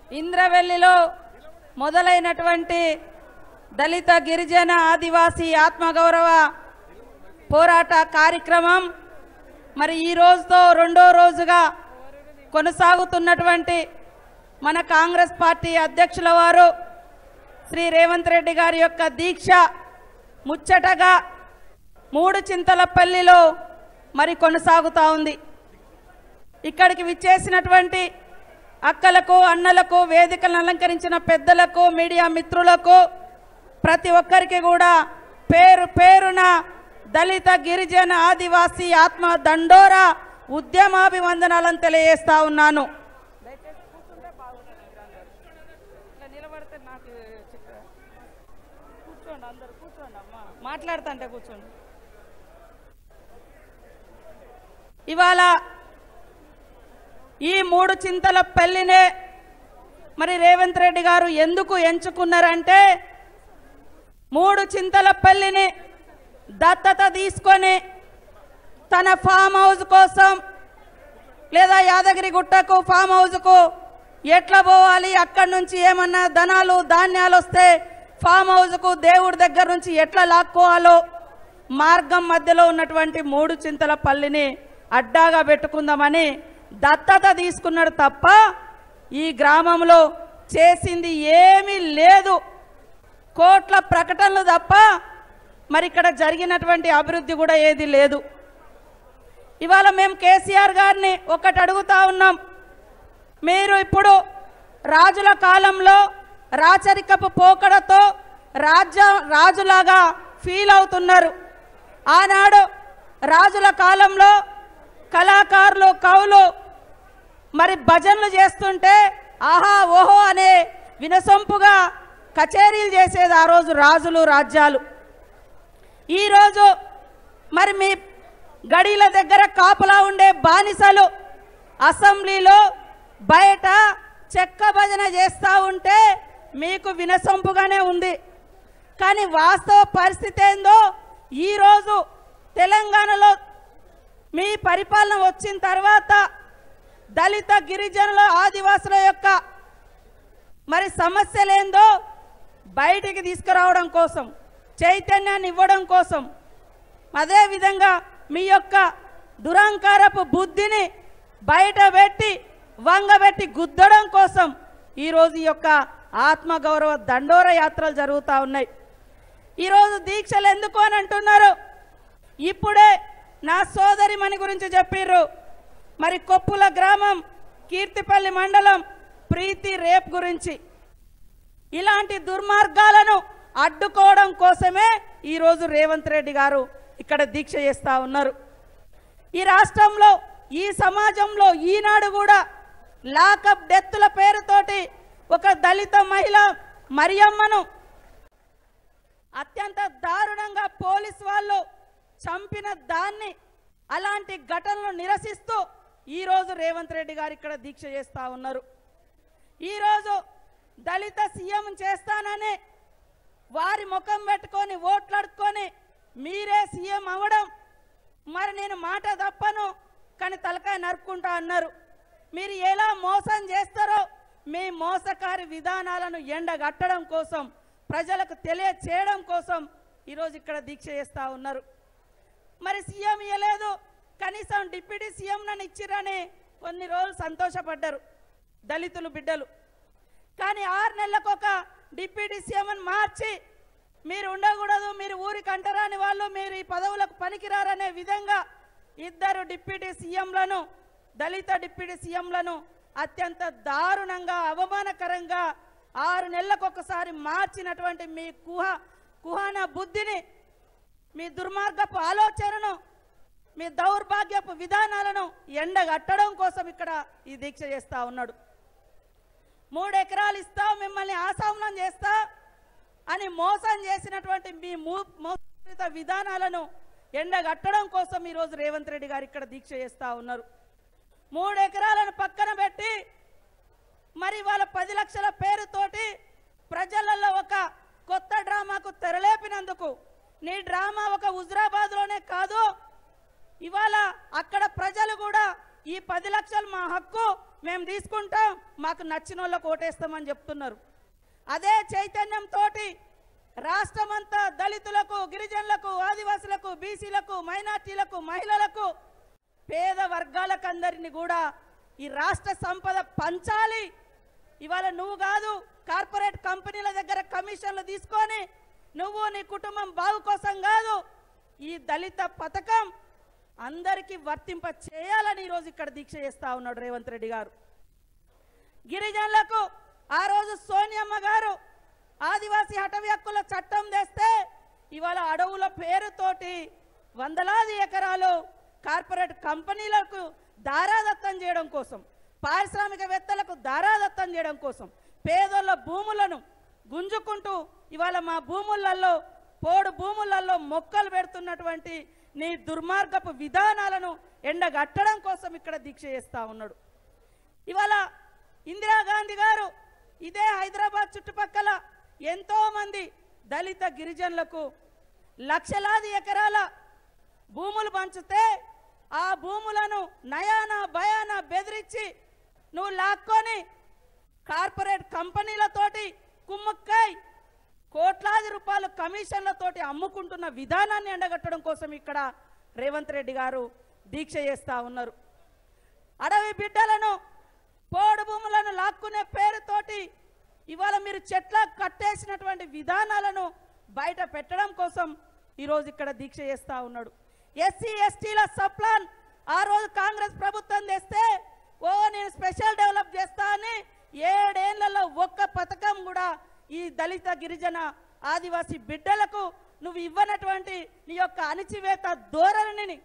ఇంద్రవెల్లిలో మొదలైనటువంటి దళిత గిరిజన ఆదివాసీ ఆత్మగౌరవ పోరాట కార్యక్రమం మరి ఈ రోజుతో రెండో రోజుగా కొనసాగుతున్నటువంటి మన కాంగ్రెస్ పార్టీ అధ్యక్షుల వారు శ్రీ రేవంత్ రెడ్డి గారి యొక్క దీక్ష ముచ్చటగా మూడు చింతలపల్లిలో మరి కొనసాగుతూ ఉంది ఇక్కడికి విచ్చేసినటువంటి అక్కలకు అన్నలకు వేదికలను అలంకరించిన పెద్దలకు మీడియా మిత్రులకు ప్రతి ఒక్కరికి కూడా పేరు పేరున దళిత గిరిజన ఆదివాసీ ఆత్మ దండోరా ఉద్యమాభివందనాలను తెలియజేస్తా ఉన్నాను కూర్చోండి అందరు కూర్చోండి అమ్మా మాట్లాడుతుంటే కూర్చోండి ఇవాళ ఈ మూడు చింతల పెళ్లినే మరి రేవంత్ రెడ్డి గారు ఎందుకు ఎంచుకున్నారంటే మూడు చింతల పెళ్లిని దత్తత తీసుకొని తన ఫామ్ హౌస్ కోసం లేదా యాదగిరి గుట్టకు ఫామ్ హౌస్కు ఎట్లా పోవాలి అక్కడి నుంచి ఏమన్నా ధనాలు ధాన్యాలు వస్తే ఫామ్ హౌస్కు దేవుడి దగ్గర నుంచి ఎట్లా లాక్కోవాలో మార్గం మధ్యలో ఉన్నటువంటి మూడు చింతల పల్లిని అడ్డాగా పెట్టుకుందామని దత్తత తీసుకున్నాడు తప్ప ఈ గ్రామంలో చేసింది ఏమీ లేదు కోట్ల ప్రకటనలు తప్ప మరి ఇక్కడ జరిగినటువంటి అభివృద్ధి కూడా ఏది లేదు ఇవాళ మేము కేసీఆర్ గారిని ఒకటి అడుగుతా ఉన్నాం మీరు ఇప్పుడు రాజుల కాలంలో రాచరికపు పోకడతో రాజ్య రాజులాగా ఫీల్ అవుతున్నారు ఆనాడు రాజుల కాలంలో కళాకారులు కవులు మరి భజనలు చేస్తుంటే ఆహా ఓహో అనే వినసొంపుగా కచేరీలు చేసేది ఆ రోజు రాజులు రాజ్యాలు ఈరోజు మరి మీ గడీల దగ్గర కాపలా ఉండే బానిసలు అసెంబ్లీలో బయట చెక్క భజన చేస్తూ ఉంటే మీకు వినసొంపుగానే ఉంది కానీ వాస్తవ పరిస్థితి ఏందో ఈరోజు తెలంగాణలో మీ పరిపాలన వచ్చిన తర్వాత దళిత గిరిజనుల ఆదివాసుల యొక్క మరి సమస్యలేందో బయటికి తీసుకురావడం కోసం చైతన్యాన్ని ఇవ్వడం కోసం అదేవిధంగా మీ యొక్క దురహంకారపు బుద్ధిని బయట పెట్టి వంగబెట్టి గుద్దడం కోసం ఈరోజు ఈ యొక్క ఆత్మగౌరవ దండోర యాత్రలు జరుగుతూ ఉన్నాయి ఈరోజు దీక్షలు ఎందుకు అని అంటున్నారు ఇప్పుడే నా సోదరిమణి గురించి చెప్పిర్రు మరి కొప్పుల గ్రామం కీర్తిపల్లి మండలం ప్రీతి రేప్ గురించి ఇలాంటి దుర్మార్గాలను అడ్డుకోవడం కోసమే ఈరోజు రేవంత్ రెడ్డి గారు ఇక్కడ దీక్ష చేస్తూ ఉన్నారు ఈ రాష్ట్రంలో ఈ సమాజంలో ఈనాడు కూడా లాకప్ డెత్తుల పేరుతోటి ఒక దళిత మహిళ మరియమ్మను అత్యంత దారుణంగా పోలీస్ వాళ్ళు చంపిన దాన్ని అలాంటి ఘటనలు నిరసిస్తూ ఈరోజు రేవంత్ రెడ్డి గారు ఇక్కడ దీక్ష చేస్తూ ఉన్నారు ఈరోజు దళిత సీఎం చేస్తానని వారి ముఖం పెట్టుకొని ఓట్లాడుకొని మీరే సీఎం అవ్వడం మరి నేను మాట తప్పను కానీ తలకాయ నరుక్కుంటా అన్నారు మీరు ఎలా మోసం చేస్తారో మీ మోసకారి విధానాలను ఎండగట్టడం కోసం ప్రజలకు తెలియచేయడం కోసం ఈరోజు ఇక్కడ దీక్ష చేస్తూ ఉన్నారు మరి సీఎం ఇవ్వలేదు కనీసం డిప్యూటీ సీఎం నన్ను ఇచ్చిరని కొన్ని రోజులు సంతోషపడ్డారు దళితులు బిడ్డలు కానీ ఆరు నెలలకు ఒక డిప్యూటీ సీఎం అని మార్చి మీరు ఉండకూడదు మీరు ఊరికి అంటరాని వాళ్ళు మీరు ఈ పదవులకు పనికిరారనే విధంగా ఇద్దరు డిప్యూటీ సీఎంలను దళిత డిప్యూటీ సీఎంలను అత్యంత దారుణంగా అవమానకరంగా ఆరు నెలలకు ఒకసారి మార్చినటువంటి మీ కుహ కుహాన బుద్ధిని మీ దుర్మార్గపు ఆలోచనను మీ దౌర్భాగ్యపు విధానాలను ఎండగట్టడం కోసం ఇక్కడ ఈ దీక్ష చేస్తా ఉన్నాడు మూడు ఎకరాలు ఇస్తా మిమ్మల్ని ఆసామనం చేస్తా అని మోసం చేసినటువంటి మీ మూ- మోసపూరిత విధానాలను ఎండగట్టడం కోసం ఈరోజు రేవంత్ రెడ్డి గారు ఇక్కడ దీక్ష చేస్తా ఉన్నారు మూడు ఎకరాలను పక్కన పెట్టి మరి వాళ్ళ పది లక్షల పేరుతోటి ప్రజలలో ఒక కొత్త డ్రామాకు తెరలేపినందుకు నీ డ్రామా ఒక హుజరాబాద్లోనే కాదు ఇవాళ అక్కడ ప్రజలు కూడా ఈ పది లక్షలు మా హక్కు మేము తీసుకుంటాం మాకు నచ్చిన వాళ్ళకు ఓటేస్తామని చెప్తున్నారు అదే చైతన్యంతో రాష్ట్రమంతా దళితులకు గిరిజనులకు ఆదివాసులకు బీసీలకు మైనార్టీలకు మహిళలకు పేద వర్గాలకు అందరినీ కూడా ఈ రాష్ట్ర సంపద పంచాలి ఇవాళ నువ్వు కాదు కార్పొరేట్ కంపెనీల దగ్గర కమిషన్లు తీసుకొని నువ్వు నీ కుటుంబం బాగు కోసం కాదు ఈ దళిత పథకం అందరికీ వర్తింప చేయాలని ఈరోజు ఇక్కడ దీక్ష చేస్తా ఉన్నాడు రేవంత్ రెడ్డి గారు గిరిజనులకు ఆ రోజు సోనియమ్మ గారు ఆదివాసీ హటవీ హక్కుల చట్టం తెస్తే ఇవాళ అడవుల పేరుతోటి వందలాది ఎకరాలు కార్పొరేట్ కంపెనీలకు దారాదత్తం చేయడం కోసం పారిశ్రామికవేత్తలకు దారాదత్తం చేయడం కోసం పేదోళ్ళ భూములను గుంజుకుంటూ ఇవాళ మా భూములలో పోడు భూములలో మొక్కలు పెడుతున్నటువంటి నీ దుర్మార్గపు విధానాలను ఎండగట్టడం కోసం ఇక్కడ దీక్ష చేస్తా ఉన్నాడు ఇవాళ ఇందిరాగాంధీ గారు ఇదే హైదరాబాద్ చుట్టుపక్కల ఎంతో మంది దళిత గిరిజనులకు లక్షలాది ఎకరాల భూములు పంచితే ఆ భూములను నయాన భయాన బెదిరించి నువ్వు లాక్కొని కార్పొరేట్ కంపెనీలతోటి కుమ్మక్కాయ్ కోట్లాది రూపాయలు కమిషన్లతోటి అమ్ముకుంటున్న విధానాన్ని ఎండగట్టడం కోసం ఇక్కడ రేవంత్ రెడ్డి గారు దీక్ష చేస్తా ఉన్నారు అడవి బిడ్డలను పోడు భూములను లాక్కునే పేరుతోటి ఇవాళ మీరు చెట్ల కట్టేసినటువంటి విధానాలను బయట పెట్టడం కోసం ఈరోజు ఇక్కడ దీక్ష చేస్తా ఉన్నాడు ఎస్సీ ఎస్టీల సప్లాన్ ఆ రోజు కాంగ్రెస్ ప్రభుత్వం తెస్తే ఓ నేను స్పెషల్ డెవలప్ చేస్తా అని ఏడేళ్లలో ఒక్క పథకం కూడా ఈ దళిత గిరిజన ఆదివాసీ బిడ్డలకు నువ్వు ఇవ్వనటువంటి నీ యొక్క అణిచివేత ధోరణిని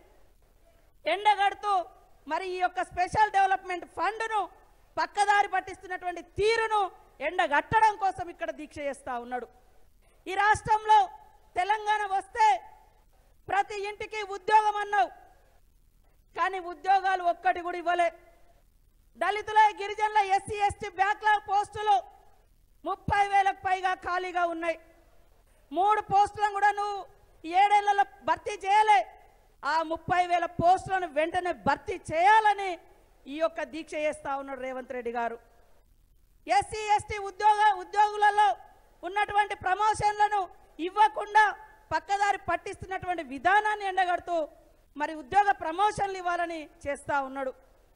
ఎండగడుతూ మరి ఈ యొక్క స్పెషల్ డెవలప్మెంట్ ఫండ్ను పక్కదారి పట్టిస్తున్నటువంటి తీరును ఎండగట్టడం కోసం ఇక్కడ దీక్ష చేస్తా ఉన్నాడు ఈ రాష్ట్రంలో తెలంగాణ వస్తే ప్రతి ఇంటికి ఉద్యోగం అన్నావు కానీ ఉద్యోగాలు ఒక్కటి కూడా ఇవ్వలే దళితుల గిరిజనుల ఎస్సీ ఎస్టీ బ్యాక్లాగ్ పోస్టులు ముప్పై వేలకు పైగా ఖాళీగా ఉన్నాయి మూడు పోస్టులను కూడా నువ్వు ఈ ఏడేళ్లలో భర్తీ చేయలే ఆ ముప్పై వేల పోస్టులను వెంటనే భర్తీ చేయాలని ఈ యొక్క దీక్ష చేస్తా ఉన్నాడు రేవంత్ రెడ్డి గారు ఎస్సీ ఎస్టీ ఉద్యోగ ఉద్యోగులలో ఉన్నటువంటి ప్రమోషన్లను ఇవ్వకుండా పక్కదారి పట్టిస్తున్నటువంటి విధానాన్ని ఎండగడుతూ మరి ఉద్యోగ ప్రమోషన్లు ఇవ్వాలని చేస్తా ఉన్నాడు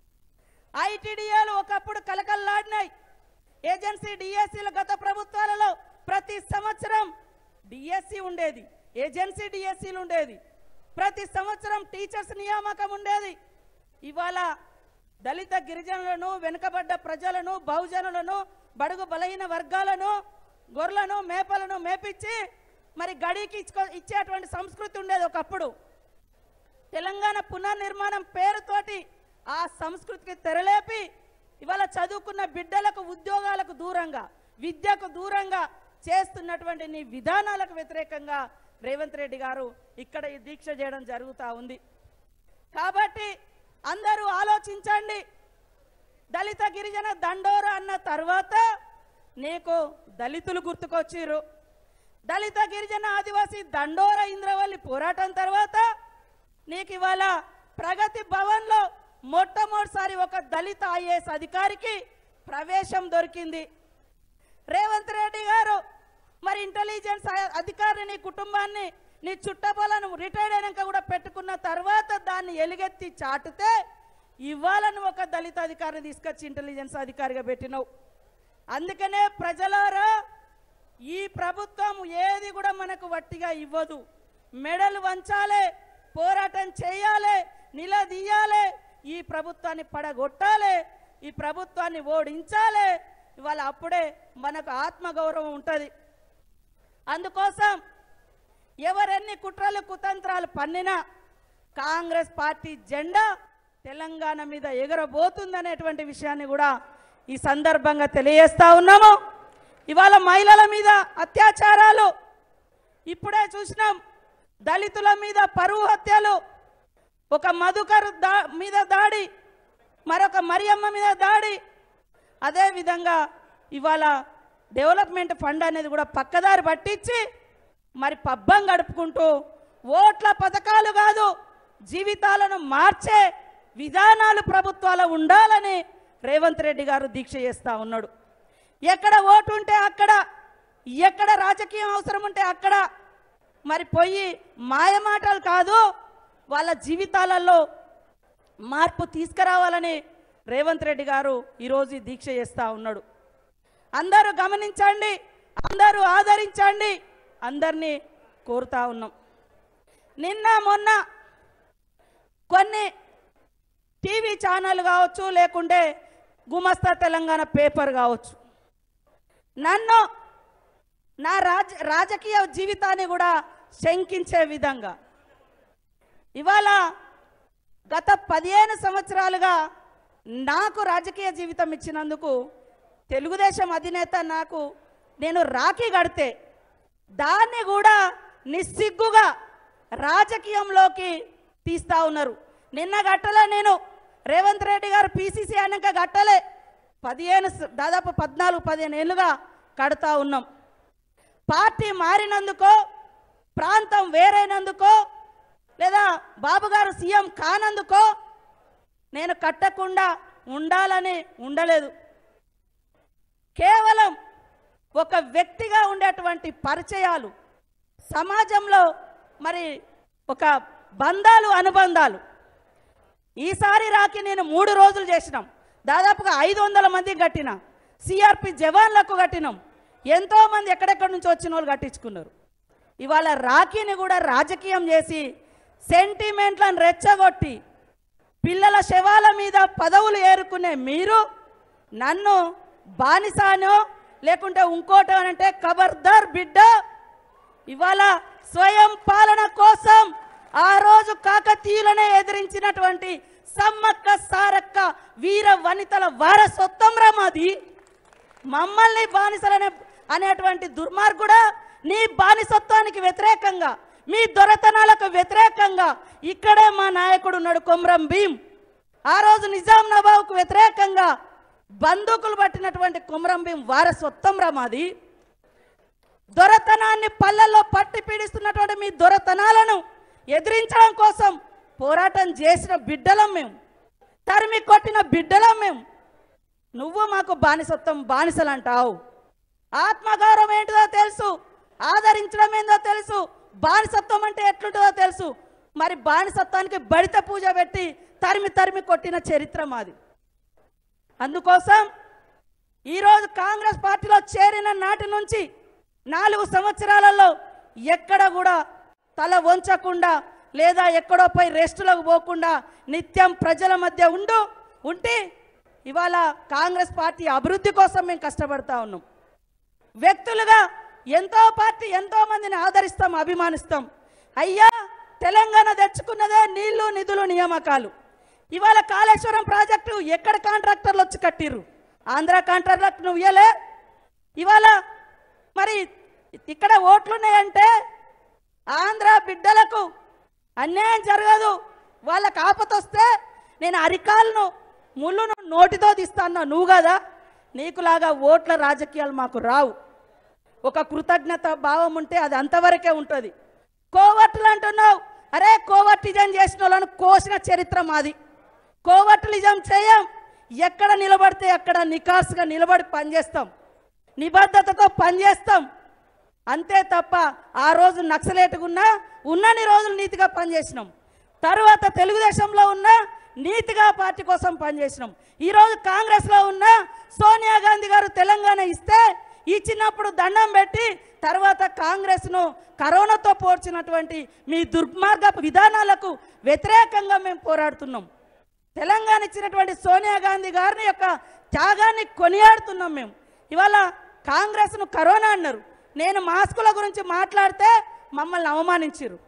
ఐటీడీఏలు ఒకప్పుడు కలకల్లాడినాయి ఏజెన్సీ డిఎస్సీల గత ప్రభుత్వాలలో ప్రతి సంవత్సరం డిఎస్సి ఉండేది ఏజెన్సీ డిఎస్సీలు ఉండేది ప్రతి సంవత్సరం టీచర్స్ నియామకం ఉండేది ఇవాళ దళిత గిరిజనులను వెనుకబడ్డ ప్రజలను బహుజనులను బడుగు బలహీన వర్గాలను గొర్రెలను మేపలను మేపించి మరి గడికి ఇచ్చుకో ఇచ్చేటువంటి సంస్కృతి ఉండేది ఒకప్పుడు తెలంగాణ పునర్నిర్మాణం పేరుతోటి ఆ సంస్కృతికి తెరలేపి ఇవాళ చదువుకున్న బిడ్డలకు ఉద్యోగాలకు దూరంగా విద్యకు దూరంగా చేస్తున్నటువంటి నీ విధానాలకు వ్యతిరేకంగా రేవంత్ రెడ్డి గారు ఇక్కడ ఈ దీక్ష చేయడం జరుగుతూ ఉంది కాబట్టి అందరూ ఆలోచించండి దళిత గిరిజన దండోర అన్న తర్వాత నీకు దళితులు గుర్తుకొచ్చిర్రు దళిత గిరిజన ఆదివాసీ దండోర ఇంద్రవల్లి పోరాటం తర్వాత నీకు ఇవాళ ప్రగతి భవన్లో మొట్టమొదటిసారి ఒక దళిత ఐఏఎస్ అధికారికి ప్రవేశం దొరికింది రేవంత్ రెడ్డి గారు మరి ఇంటెలిజెన్స్ అ- అధికారిని నీ కుటుంబాన్ని నీ చుట్టపలను రిటైర్డ్ అయినాక కూడా పెట్టుకున్న తర్వాత దాన్ని ఎలుగెత్తి చాటితే ఇవాళ నువ్వు ఒక దళిత అధికారిని తీసుకొచ్చి ఇంటెలిజెన్స్ అధికారిగా పెట్టినావు అందుకనే ప్రజలారా ఈ ప్రభుత్వం ఏది కూడా మనకు వట్టిగా ఇవ్వదు మెడలు వంచాలే పోరాటం చేయాలి నిలదీయాలి ఈ ప్రభుత్వాన్ని పడగొట్టాలి ఈ ప్రభుత్వాన్ని ఓడించాలి ఇవాళ అప్పుడే మనకు ఆత్మగౌరవం ఉంటుంది అందుకోసం ఎవరెన్ని కుట్రలు కుతంత్రాలు పన్నినా కాంగ్రెస్ పార్టీ జెండా తెలంగాణ మీద ఎగరబోతుందనేటువంటి విషయాన్ని కూడా ఈ సందర్భంగా తెలియజేస్తా ఉన్నాము ఇవాళ మహిళల మీద అత్యాచారాలు ఇప్పుడే చూసినాం దళితుల మీద పరువు హత్యలు ఒక మధుకర్ దా మీద దాడి మరొక మరియమ్మ మీద దాడి అదేవిధంగా ఇవాళ డెవలప్మెంట్ ఫండ్ అనేది కూడా పక్కదారి పట్టించి మరి పబ్బం గడుపుకుంటూ ఓట్ల పథకాలు కాదు జీవితాలను మార్చే విధానాలు ప్రభుత్వాలు ఉండాలని రేవంత్ రెడ్డి గారు దీక్ష చేస్తూ ఉన్నాడు ఎక్కడ ఓటు ఉంటే అక్కడ ఎక్కడ రాజకీయం అవసరం ఉంటే అక్కడ మరి పోయి మాయమాటలు కాదు వాళ్ళ జీవితాలలో మార్పు తీసుకురావాలని రేవంత్ రెడ్డి గారు ఈరోజు ఈ దీక్ష చేస్తూ ఉన్నాడు అందరూ గమనించండి అందరూ ఆదరించండి అందరినీ కోరుతా ఉన్నాం నిన్న మొన్న కొన్ని టీవీ ఛానల్ కావచ్చు లేకుంటే గుమస్తా తెలంగాణ పేపర్ కావచ్చు నన్ను నా రాజ రాజకీయ జీవితాన్ని కూడా శంకించే విధంగా ఇవాళ గత పదిహేను సంవత్సరాలుగా నాకు రాజకీయ జీవితం ఇచ్చినందుకు తెలుగుదేశం అధినేత నాకు నేను రాఖీ కడితే దాన్ని కూడా నిస్సిగ్గుగా రాజకీయంలోకి తీస్తా ఉన్నారు నిన్న గట్టలే నేను రేవంత్ రెడ్డి గారు పీసీసీ అయినాక గట్టలే పదిహేను స- దాదాపు పద్నాలుగు పదిహేను ఏళ్ళుగా కడతా ఉన్నాం పార్టీ మారినందుకో ప్రాంతం వేరైనందుకో లేదా బాబు గారు సీఎం కానందుకో నేను కట్టకుండా ఉండాలని ఉండలేదు కేవలం ఒక వ్యక్తిగా ఉండేటువంటి పరిచయాలు సమాజంలో మరి ఒక బంధాలు అనుబంధాలు ఈసారి రాకి నేను మూడు రోజులు చేసినాం దాదాపుగా ఐదు వందల మందికి కట్టిన సిఆర్పి జవాన్లకు కట్టినాం ఎంతో మంది ఎక్కడెక్కడి నుంచి వచ్చిన వాళ్ళు కట్టించుకున్నారు ఇవాళ రాఖీని కూడా రాజకీయం చేసి సెంటిమెంట్లను రెచ్చగొట్టి పిల్లల శవాల మీద పదవులు ఏరుకునే మీరు నన్ను బానిసానో లేకుంటే ఇంకోటో అని అంటే ఖబర్దార్ బిడ్డ ఇవాళ స్వయం పాలన కోసం ఆ రోజు కాకతీయులనే ఎదిరించినటువంటి సమ్మక్క సారక్క వీర వనితల వారసత్వం రా మాది మమ్మల్ని బానిసలనే అనేటువంటి దుర్మార్గుడా నీ బానిసత్వానికి వ్యతిరేకంగా మీ దొరతనాలకు వ్యతిరేకంగా ఇక్కడే మా నాయకుడు ఉన్నాడు కొమ్రం భీం ఆ రోజు నిజాం నవాబుకు వ్యతిరేకంగా బందూకులు పట్టినటువంటి కొమరం భీం వారసత్వం రా మాది దొరతనాన్ని పల్లెల్లో పట్టి పీడిస్తున్నటువంటి మీ దొరతనాలను ఎదిరించడం కోసం పోరాటం చేసిన బిడ్డలం మేము తరిమి కొట్టిన బిడ్డలం మేము నువ్వు మాకు బానిసత్వం బానిసలు అంటావు ఆత్మగౌరవం ఏంటిదో తెలుసు ఆదరించడం ఏందో తెలుసు బానిసత్వం అంటే ఎట్లుంటుందో తెలుసు మరి బానిసత్వానికి బడిత పూజ పెట్టి తరిమి తరిమి కొట్టిన చరిత్ర మాది అందుకోసం ఈరోజు కాంగ్రెస్ పార్టీలో చేరిన నాటి నుంచి నాలుగు సంవత్సరాలలో ఎక్కడ కూడా తల వంచకుండా లేదా ఎక్కడో పోయి రెస్టులకు పోకుండా నిత్యం ప్రజల మధ్య ఉండు ఉంటే ఇవాళ కాంగ్రెస్ పార్టీ అభివృద్ధి కోసం మేము కష్టపడతా ఉన్నాం వ్యక్తులుగా ఎంతో పార్టీ ఎంతో మందిని ఆదరిస్తాం అభిమానిస్తాం అయ్యా తెలంగాణ తెచ్చుకున్నదే నీళ్లు నిధులు నియామకాలు ఇవాళ కాళేశ్వరం ప్రాజెక్టు ఎక్కడ కాంట్రాక్టర్లు వచ్చి కట్టిర్రు ఆంధ్ర కాంట్రాక్టర్ నువ్వు ఇయ్యలే ఇవాళ మరి ఇక్కడ ఓట్లున్నాయంటే ఆంధ్ర బిడ్డలకు అన్యాయం జరగదు వాళ్ళకి ఆపత వస్తే నేను అరికాలను ముళ్ళును నోటితో తీస్తాను నువ్వు కదా నీకులాగా ఓట్ల రాజకీయాలు మాకు రావు ఒక కృతజ్ఞత భావం ఉంటే అది అంతవరకే ఉంటుంది కోవర్టులు అంటున్నావు అరే కోవర్టిజం చేసిన వాళ్ళను కోసిన చరిత్ర మాది కోవర్టులిజం చేయం ఎక్కడ నిలబడితే అక్కడ నికాసుగా నిలబడి పనిచేస్తాం నిబద్ధతతో పనిచేస్తాం అంతే తప్ప ఆ రోజు నక్సలేటుగా ఉన్నా ఉన్నన్ని రోజులు నీతిగా పనిచేసినాం తరువాత తెలుగుదేశంలో ఉన్న నీతిగా పార్టీ కోసం పనిచేసినాం ఈరోజు కాంగ్రెస్లో ఉన్న సోనియా గాంధీ గారు తెలంగాణ ఇస్తే ఇచ్చినప్పుడు దండం పెట్టి తర్వాత కాంగ్రెస్ను కరోనాతో పోర్చినటువంటి మీ దుర్మార్గపు విధానాలకు వ్యతిరేకంగా మేము పోరాడుతున్నాం తెలంగాణ ఇచ్చినటువంటి సోనియా గాంధీ గారిని యొక్క త్యాగాన్ని కొనియాడుతున్నాం మేము ఇవాళ కాంగ్రెస్ను కరోనా అన్నారు నేను మాస్కుల గురించి మాట్లాడితే మమ్మల్ని అవమానించారు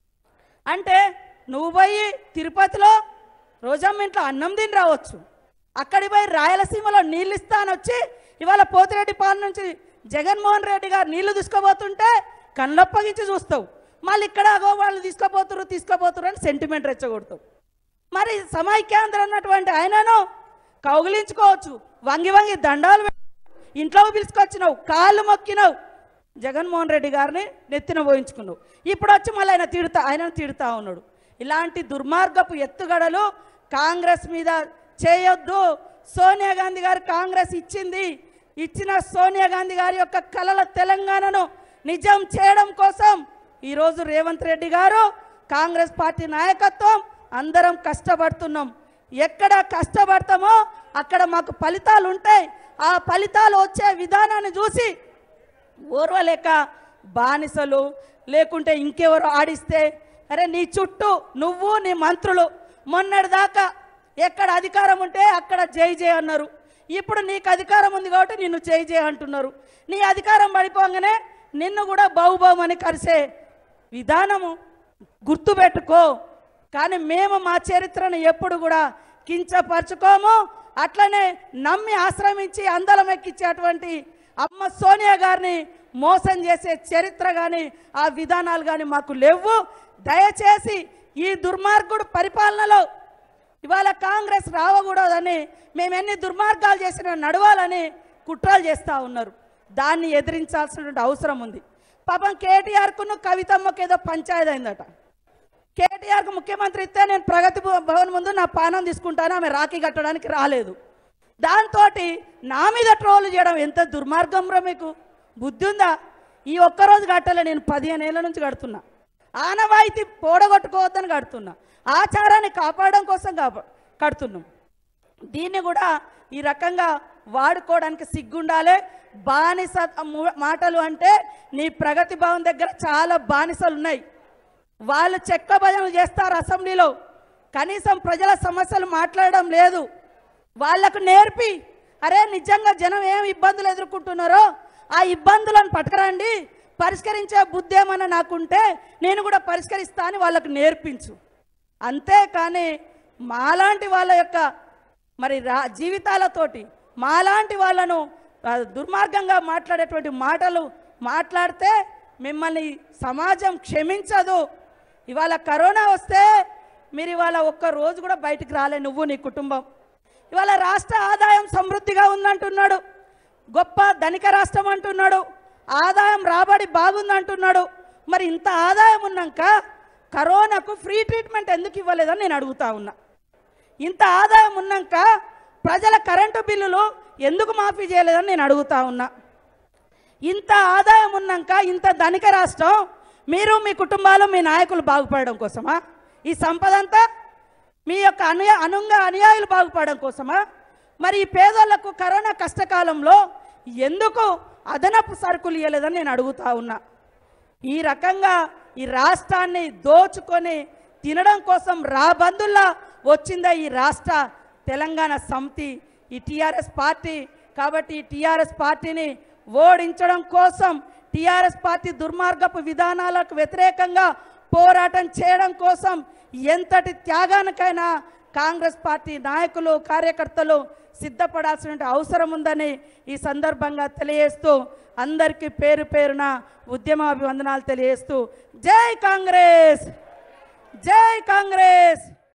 అంటే నువ్వు పోయి తిరుపతిలో రోజమ్మ ఇంట్లో అన్నం తిని రావచ్చు అక్కడి పోయి రాయలసీమలో నీళ్ళు ఇస్తా అని వచ్చి ఇవాళ పోతిరెడ్డి పాలన నుంచి జగన్మోహన్ రెడ్డి గారు నీళ్లు తీసుకుపోతుంటే కళ్ళప్పగించి చూస్తావు మళ్ళీ ఇక్కడ అగో వాళ్ళు తీసుకుపోతురు తీసుకుపోతురు అని సెంటిమెంట్ రెచ్చగొడతావు మరి సమైక్యాంధ్ర అన్నటువంటి ఆయనను కౌగిలించుకోవచ్చు వంగి వంగి దండాలు పెట్టి ఇంట్లో పిలుచుకొచ్చినావు కాళ్ళు మొక్కినావు జగన్మోహన్ రెడ్డి గారిని నెత్తిన పోయించుకున్నావు ఇప్పుడు వచ్చి మళ్ళీ ఆయన తిడతా ఆయనను తిడతా ఉన్నాడు ఇలాంటి దుర్మార్గపు ఎత్తుగడలు కాంగ్రెస్ మీద చేయొద్దు సోనియా గాంధీ గారు కాంగ్రెస్ ఇచ్చింది ఇచ్చిన సోనియా గాంధీ గారి యొక్క కలల తెలంగాణను నిజం చేయడం కోసం ఈరోజు రేవంత్ రెడ్డి గారు కాంగ్రెస్ పార్టీ నాయకత్వం అందరం కష్టపడుతున్నాం ఎక్కడ కష్టపడతామో అక్కడ మాకు ఫలితాలు ఉంటాయి ఆ ఫలితాలు వచ్చే విధానాన్ని చూసి ఓర్వలేక బానిసలు లేకుంటే ఇంకెవరు ఆడిస్తే అరే నీ చుట్టూ నువ్వు నీ మంత్రులు మొన్నటిదాకా ఎక్కడ అధికారం ఉంటే అక్కడ జై జై అన్నారు ఇప్పుడు నీకు అధికారం ఉంది కాబట్టి నిన్ను జై జై అంటున్నారు నీ అధికారం పడిపోగానే నిన్ను కూడా బాహుబాబు అని కరిసే విధానము గుర్తుపెట్టుకో కానీ మేము మా చరిత్రను ఎప్పుడు కూడా కించపరచుకోము అట్లనే నమ్మి ఆశ్రమించి అందలం ఎక్కించేటువంటి అమ్మ సోనియా గారిని మోసం చేసే చరిత్ర కానీ ఆ విధానాలు కానీ మాకు లేవు దయచేసి ఈ దుర్మార్గుడు పరిపాలనలో ఇవాళ కాంగ్రెస్ రావకూడదని మేము ఎన్ని దుర్మార్గాలు చేసినా నడవాలని కుట్రలు చేస్తూ ఉన్నారు దాన్ని ఎదిరించాల్సినటువంటి అవసరం ఉంది పాపం కేటీఆర్కును కవితమ్మకి ఏదో పంచాయతీ అయిందట కేటీఆర్కు ముఖ్యమంత్రి ఇస్తే నేను ప్రగతి భవ- భవన్ ముందు నా పానం తీసుకుంటాను ఆమె రాఖీ కట్టడానికి రాలేదు దాంతో నా మీద ట్రోల్ చేయడం ఎంత దుర్మార్గం రా మీకు బుద్ధి ఉందా ఈ ఒక్కరోజు కట్టలే నేను పదిహేను ఏళ్ళ నుంచి కడుతున్నా ఆనవాయితీ పోడగొట్టుకోవద్దని కడుతున్నా ఆచారాన్ని కాపాడడం కోసం కాపా కడుతున్నాం దీన్ని కూడా ఈ రకంగా వాడుకోవడానికి సిగ్గుండాలి బానిస ము- మాటలు అంటే నీ ప్రగతి భవన్ దగ్గర చాలా బానిసలు ఉన్నాయి వాళ్ళు చెక్క భజనలు చేస్తారు అసెంబ్లీలో కనీసం ప్రజల సమస్యలు మాట్లాడడం లేదు వాళ్లకు నేర్పి అరే నిజంగా జనం ఏం ఇబ్బందులు ఎదుర్కొంటున్నారో ఆ ఇబ్బందులను పట్టుకురండి పరిష్కరించే బుద్ధి ఏమన్నా నాకుంటే నేను కూడా పరిష్కరిస్తా అని వాళ్ళకు నేర్పించు అంతేకాని మాలాంటి వాళ్ళ యొక్క మరి రా జీవితాలతోటి మాలాంటి వాళ్ళను ఆ, దుర్మార్గంగా మాట్లాడేటువంటి మాటలు మాట్లాడితే మిమ్మల్ని సమాజం క్షమించదు ఇవాళ కరోనా వస్తే మీరు ఇవాళ ఒక్క రోజు కూడా బయటికి రాలే నువ్వు నీ కుటుంబం ఇవాళ రాష్ట్ర ఆదాయం సమృద్ధిగా ఉందంటున్నాడు గొప్ప ధనిక రాష్ట్రం అంటున్నాడు ఆదాయం రాబడి బాగుందంటున్నాడు మరి ఇంత ఆదాయం ఉన్నాక కరోనాకు ఫ్రీ ట్రీట్మెంట్ ఎందుకు ఇవ్వలేదని నేను అడుగుతా ఉన్నా ఇంత ఆదాయం ఉన్నాక ప్రజల కరెంటు బిల్లులు ఎందుకు మాఫీ చేయలేదని నేను అడుగుతా ఉన్నా ఇంత ఆదాయం ఉన్నాక ఇంత ధనిక రాష్ట్రం మీరు మీ కుటుంబాలు మీ నాయకులు బాగుపడడం కోసమా ఈ సంపద అంతా మీ యొక్క అనుయ అనుంగ అనుయాయులు బాగుపడడం కోసమా మరి ఈ పేదోళ్లకు కరోనా కష్టకాలంలో ఎందుకు అదనపు సరుకులు ఇవ్వలేదని నేను అడుగుతా ఉన్నా ఈ రకంగా ఈ రాష్ట్రాన్ని దోచుకొని తినడం కోసం రాబందుల్లా వచ్చిందా ఈ రాష్ట్ర తెలంగాణ సమితి ఈ టీఆర్ఎస్ పార్టీ కాబట్టి ఈ టీఆర్ఎస్ పార్టీని ఓడించడం కోసం టీఆర్ఎస్ పార్టీ దుర్మార్గపు విధానాలకు వ్యతిరేకంగా పోరాటం చేయడం కోసం ఎంతటి త్యాగానికైనా కాంగ్రెస్ పార్టీ నాయకులు కార్యకర్తలు సిద్ధపడాల్సిన అవసరం ఉందని ఈ సందర్భంగా తెలియజేస్తూ అందరికీ పేరు పేరున ఉద్యమాభివందనాలు తెలియజేస్తూ జై కాంగ్రెస్ జై కాంగ్రెస్